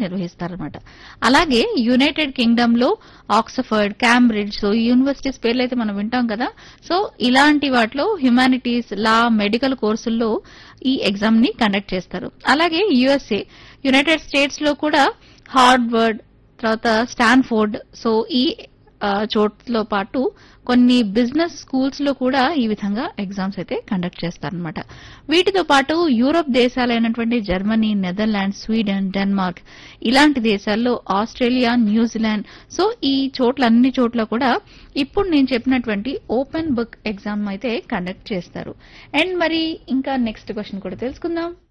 నిర్వహిస్తారనమాట అలాగే United Kingdom లో Oxford Cambridge so ఈ యూనివర్సిటీస్ పేర్లు అయితే మనం వింటాం కదా సో ఇలాంటి వాటిలో హ్యుమానిటీస్ లా మెడికల్ కోర్సుల్లో ఈ ఎగ్జామ్ ని కండక్ట్ చేస్తారు అలాగే యుఎస్ఏ యునైటెడ్ స్టేట్స్ లో కూడా హార్వర్డ్ తర్వాత స్టాన్ఫోర్డ్ సో ఈ ఆ, చోట్ల పాటు కొన్ని బిజినెస్ స్కూల్స్ లో కూడా ఈ విధంగా ఎగ్జామ్స్ అయితే కండక్ట్ చేస్తారనమాట వీటితో పాటు యూరోప్ దేశాలైనటువంటి జర్మనీ నెదర్లాండ్స్ స్వీడన్ డెన్మార్క్ ఇలాంటి దేశాల్లో ఆస్ట్రేలియా న్యూజిలాండ్ సో ఈ చోట్ల అన్ని చోట్ల కూడా ఇప్పుడు నేను చెప్పినటువంటి ఓపెన్ బుక్ ఎగ్జామ్ అయితే కండక్ట్ చేస్తారు అండ్ మరి ఇంకా నెక్స్ట్ క్వశ్చన్ కూడా తెలుసుకుందాం